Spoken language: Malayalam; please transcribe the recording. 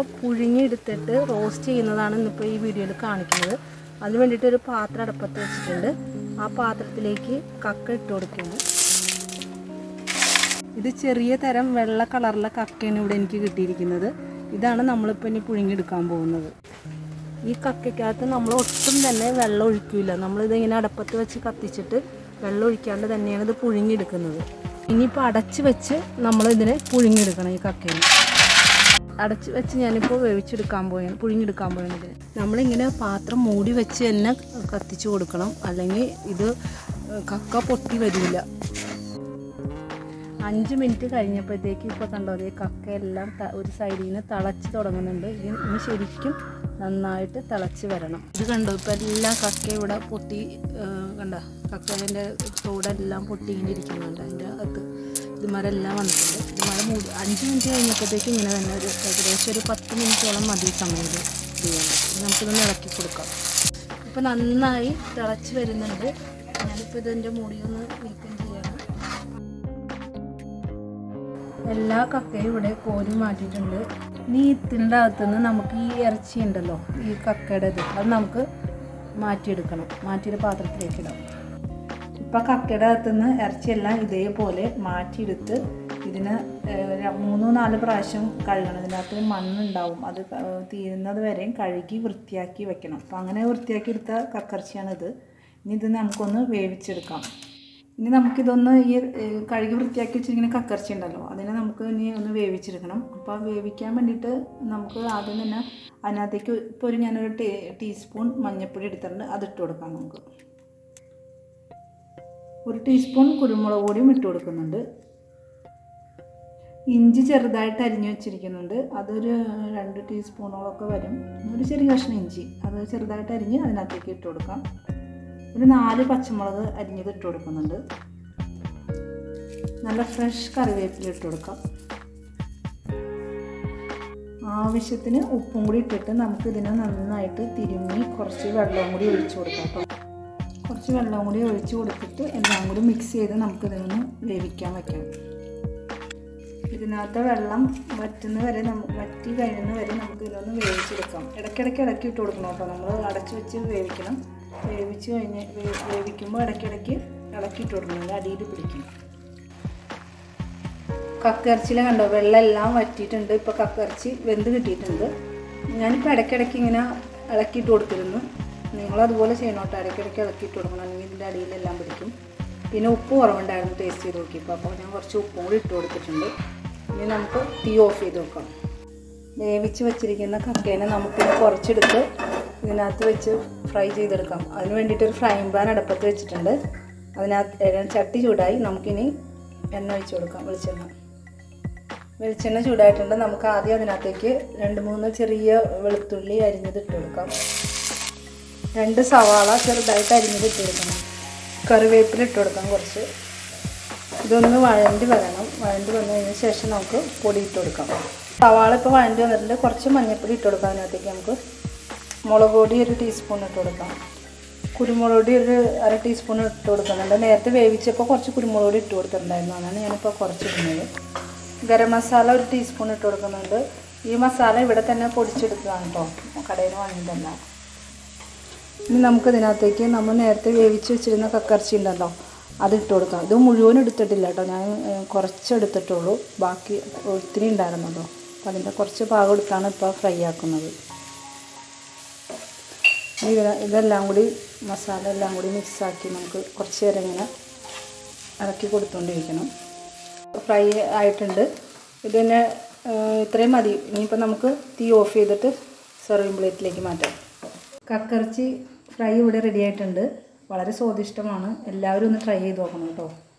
പുഴുങ്ങി എടുത്തിട്ട് റോസ്റ്റ് ചെയ്യുന്നതാണ് ഇന്നിപ്പോൾ ഈ വീഡിയോയിൽ കാണിക്കുന്നത് അതിന് വേണ്ടിയിട്ട് ഒരു പാത്രം അടുപ്പത്ത് വെച്ചിട്ടുണ്ട് ആ പാത്രത്തിലേക്ക് കക്ക ഇട്ട് കൊടുക്കുന്നു ഇത് ചെറിയ തരം വെള്ള കളറിലെ കക്കയാണ് ഇവിടെ എനിക്ക് കിട്ടിയിരിക്കുന്നത് ഇതാണ് നമ്മളിപ്പോൾ ഇനി പുഴുങ്ങിയെടുക്കാൻ പോകുന്നത് ഈ കക്കയ്ക്കകത്ത് നമ്മൾ ഒട്ടും തന്നെ വെള്ളം ഒഴിക്കില്ല നമ്മളിത് ഇങ്ങനെ അടപ്പത്ത് വെച്ച് കത്തിച്ചിട്ട് വെള്ളം ഒഴിക്കാണ്ട് തന്നെയാണ് ഇത് പുഴുങ്ങിയെടുക്കുന്നത് ഇനിയിപ്പോൾ അടച്ച് വെച്ച് നമ്മളിതിനെ പുഴുങ്ങിയെടുക്കണം ഈ കക്കയിൽ അടച്ച് വെച്ച് ഞാനിപ്പോൾ വേവിച്ചെടുക്കാൻ പോയാണ് പുഴുങ്ങിയെടുക്കാൻ പോയത് നമ്മളിങ്ങനെ പാത്രം മൂടി വെച്ച് തന്നെ കത്തിച്ച് കൊടുക്കണം അല്ലെങ്കിൽ ഇത് കക്ക പൊട്ടി വരില്ല അഞ്ച് മിനിറ്റ് കഴിഞ്ഞപ്പോഴത്തേക്ക് ഇപ്പോൾ കണ്ടോ അതേ കക്കയെല്ലാം ത- ഒരു സൈഡിൽ നിന്ന് തിളച്ച് തുടങ്ങുന്നുണ്ട് ഇത് ഇനി ശരിക്കും നന്നായിട്ട് തിളച്ച് വരണം ഇത് കണ്ടോ ഇപ്പോൾ എല്ലാം കക്ക ഇവിടെ പൊട്ടി ആ, കണ്ട കക്കേൻ്റെ തോടെല്ലാം പൊട്ടിങ്ങനെ ഇരിക്കുന്നുണ്ട് അതിൻ്റെ അകത്ത് ഇതുമാരെല്ലാം വന്നിട്ടുണ്ട് ഇതുമാരെ മൂടി അഞ്ച് മിനിറ്റ് കഴിഞ്ഞപ്പോഴത്തേക്ക് ഇങ്ങനെ തന്നെ ഒരു ഏകദേശം ഒരു പത്ത് മിനിറ്റോളം മതി സമയം ഇത് ചെയ്യാൻ ഇനി നമുക്കിതൊന്ന് ഇളക്കി കൊടുക്കാം ഇപ്പോൾ നന്നായി തിളച്ച് വരുന്നുണ്ട് ഞാനിപ്പോൾ ഇതിൻ്റെ മൂടിയൊന്ന് നീക്കം ചെയ്യണം എല്ലാ കക്കയും ഇവിടെ കോരി മാറ്റിയിട്ടുണ്ട് ഇനി ഇതിൻ്റെ അകത്തുനിന്ന് നമുക്ക് ഈ ഇറച്ചി ഉണ്ടല്ലോ ഈ കക്കയുടെ ഇത് അത് നമുക്ക് മാറ്റിയെടുക്കണം മാറ്റിയൊരു പാത്രത്തിലേക്ക് ഇടാം ഇപ്പം കക്കയുടെ അകത്തുനിന്ന് ഇറച്ചിയെല്ലാം ഇതേപോലെ മാറ്റിയെടുത്ത് ഇതിന് ഏഹ്, ര- മൂന്നോ നാല് പ്രാവശ്യം കഴുകണം ഇതിനകത്ത് മണ്ണുണ്ടാവും അത് ക- തീരുന്നത് വരെയും കഴുകി വൃത്തിയാക്കി വെക്കണം അപ്പം അങ്ങനെ വൃത്തിയാക്കി എടുത്ത കക്കർച്ചിയാണിത് ഇനി ഇത് നമുക്കൊന്ന് വേവിച്ചെടുക്കാം ഇനി നമുക്കിതൊന്ന് ഈ ഏഹ്, കഴുകി വൃത്തിയാക്കി വെച്ചിരിക്കുന്ന കക്കർച്ചി ഉണ്ടല്ലോ അതിനെ നമുക്ക് ഇനി ഒന്ന് വേവിച്ചെടുക്കണം അപ്പോൾ വേവിക്കാൻ വേണ്ടിയിട്ട് നമുക്ക് ആദ്യം തന്നെ അതിനകത്തേക്ക് ഇപ്പോൾ ഒരു ഞാനൊരു ടീ ടീസ്പൂൺ മഞ്ഞൾപ്പൊടി എടുത്തിട്ടുണ്ട് അതിട്ട് കൊടുക്കാം നമുക്ക് ഒരു ടീസ്പൂൺ കുരുമുളക് പൊടിയും ഇട്ട് കൊടുക്കുന്നുണ്ട് ഇഞ്ചി ചെറുതായിട്ട് അരിഞ്ഞു വെച്ചിരിക്കുന്നുണ്ട് അതൊരു രണ്ട് ടീസ്പൂണോളൊക്കെ വരും ഒരു ചെറിയ കഷ്ണം ഇഞ്ചി അത് ചെറുതായിട്ട് അരിഞ്ഞ് അതിനകത്തേക്ക് ഇട്ട് കൊടുക്കാം ഒരു നാല് പച്ചമുളക് അരിഞ്ഞത് ഇട്ട് കൊടുക്കുന്നുണ്ട് നല്ല ഫ്രഷ് കറിവേപ്പില ഇട്ട് കൊടുക്കാം ആവശ്യത്തിന് ഉപ്പും കൂടി ഇട്ടിട്ട് നമുക്ക് ഇതിനെ നന്നായിട്ട് തിരുമ്മി കുറച്ച് വെള്ളവും കൂടി ഒഴിച്ചു കൊടുക്കാം കേട്ടോ കുറച്ച് വെള്ളവും കൂടി ഒഴിച്ച് കൊടുത്തിട്ട് എല്ലാം കൂടി മിക്സ് ചെയ്ത് നമുക്ക് ഇതിനൊന്ന് വേവിക്കാൻ വെക്കണം ഇതിനകത്തെ വെള്ളം വറ്റുന്ന വരെ നമുക്ക് വറ്റി കഴിയുന്ന വരെ നമുക്ക് ഇതിനൊന്ന് വേവിച്ചെടുക്കാം ഇടയ്ക്കിടയ്ക്ക് ഇടയ്ക്ക് ഇട്ട് കൊടുക്കണം കേട്ടോ നമ്മൾ അടച്ച് വെച്ച് വേവിക്കണം വേവിച്ച് കഴിഞ്ഞ് വേ- വേവിക്കുമ്പോൾ ഇടയ്ക്കിടയ്ക്ക് ഇളക്കി ഇട്ട് കൊടുക്കണം അല്ലെങ്കിൽ അടിയിൽ പിടിക്കും കക്കിറച്ചിയിൽ കണ്ടോ വെള്ളം എല്ലാം വറ്റിയിട്ടുണ്ട് ഇപ്പോൾ കക്കിറച്ചി വെന്ത് കിട്ടിയിട്ടുണ്ട് ഞാനിപ്പോൾ ഇടയ്ക്കിടയ്ക്ക് ഇങ്ങനെ ഇളക്കിയിട്ട് കൊടുത്തിരുന്നു നിങ്ങളതുപോലെ ചെയ്യണം കേട്ടോ ഇടയ്ക്കിടയ്ക്ക് ഇളക്കിയിട്ട് കൊടുക്കണം അല്ലെങ്കിൽ ഇതിൻ്റെ അടിയിലെല്ലാം പിടിക്കും പിന്നെ ഉപ്പ് കുറവുണ്ടായിരുന്നു ടേസ്റ്റ് ചെയ്ത് നോക്കിയപ്പോൾ അപ്പോൾ ഞാൻ കുറച്ച് ഉപ്പും കൂടി ഇട്ട് കൊടുത്തിട്ടുണ്ട് ഇനി നമുക്ക് തീ ഓഫ് ചെയ്ത് വെക്കാം വേവിച്ച് വെച്ചിരിക്കുന്ന കക്കേനെ നമുക്കിത് കുറച്ചെടുത്ത് ഇതിനകത്ത് വെച്ച് ഫ്രൈ ചെയ്തെടുക്കാം അതിന് വേണ്ടിയിട്ട് ഒരു ഫ്രൈങ് പാൻ അടുപ്പത്ത് വെച്ചിട്ടുണ്ട് അതിനകത്ത് ഏ, ചട്ടി ചൂടായി നമുക്കിനി എണ്ണ ഒഴിച്ച് കൊടുക്കാം വെളിച്ചെണ്ണ വെളിച്ചെണ്ണ ചൂടായിട്ടുണ്ട് നമുക്ക് ആദ്യം അതിനകത്തേക്ക് രണ്ട് മൂന്ന് ചെറിയ വെളുത്തുള്ളി അരിഞ്ഞത് ഇട്ട് കൊടുക്കാം രണ്ട് സവാള ചെറുതായിട്ട് അരിഞ്ഞത് ഇട്ട് കൊടുക്കണം കറിവേപ്പില ഇട്ട് കൊടുക്കാം കുറച്ച് ഇതൊന്ന് വഴണ്ടി വരണം വഴണ്ടി വന്നു കഴിഞ്ഞ ശേഷം നമുക്ക് പൊടി ഇട്ട് കൊടുക്കാം സവാള ഇപ്പോൾ വഴണ്ടി വന്നിട്ടുണ്ട് കുറച്ച് മഞ്ഞൾപ്പൊടി ഇട്ട് കൊടുക്കാം അതിനകത്തേക്ക് നമുക്ക് മുളക് പൊടി ഒരു ടീസ്പൂൺ ഇട്ട് കൊടുക്കാം കുരുമുളക് പൊടി ഒരു അര ടീസ്പൂൺ ഇട്ട് കൊടുക്കുന്നുണ്ട് നേരത്തെ വേവിച്ചപ്പോൾ കുറച്ച് കുരുമുളക് പൊടി ഇട്ട് കൊടുത്തിട്ടുണ്ടായിരുന്നു അതാണ് ഞാനിപ്പോൾ കുറച്ച് ഇടുന്നത് ഗരം മസാല ഒരു ടീസ്പൂൺ ഇട്ട് കൊടുക്കുന്നുണ്ട് ഈ മസാല ഇവിടെ തന്നെ പൊടിച്ചെടുത്തതാണ് കേട്ടോ കടയിൽ നിന്ന് വാങ്ങിയതല്ല ഇനി നമുക്ക് ഇതിനകത്തേക്ക് നമ്മൾ നേരത്തെ വേവിച്ച് വെച്ചിരുന്ന കക്കർച്ചി ഉണ്ടല്ലോ അത് ഇട്ട് കൊടുക്കാം ഇത് മുഴുവൻ എടുത്തിട്ടില്ല കേട്ടോ ഞാൻ ഏഹ്, കുറച്ച് എടുത്തിട്ടുള്ളൂ ബാക്കി ഒത്തിരി ഉണ്ടായിരുന്നല്ലോ അപ്പം അതിൻ്റെ കുറച്ച് ഭാഗം എടുത്താണ് ഇപ്പോൾ ഫ്രൈ ആക്കുന്നത് ഇനി ഇത് ഇതെല്ലാം കൂടി മസാല എല്ലാം കൂടി മിക്സാക്കി നമുക്ക് കുറച്ച് നേരം ഇങ്ങനെ ഇളക്കി കൊടുത്തുകൊണ്ടിരിക്കണം ഫ്രൈ ആയിട്ടുണ്ട് ഇതിന് ഏഹ്, ഇത്രയും മതി ഇനിയിപ്പോൾ നമുക്ക് തീ ഓഫ് ചെയ്തിട്ട് സെർവിങ് പ്ലേറ്റിലേക്ക് മാറ്റാം കക്കറിച്ചി ഫ്രൈ ഇവിടെ റെഡി ആയിട്ടുണ്ട് വളരെ സ്വാദിഷ്ടമാണ് എല്ലാവരും ഒന്ന് ട്രൈ ചെയ്ത് നോക്കണം കേട്ടോ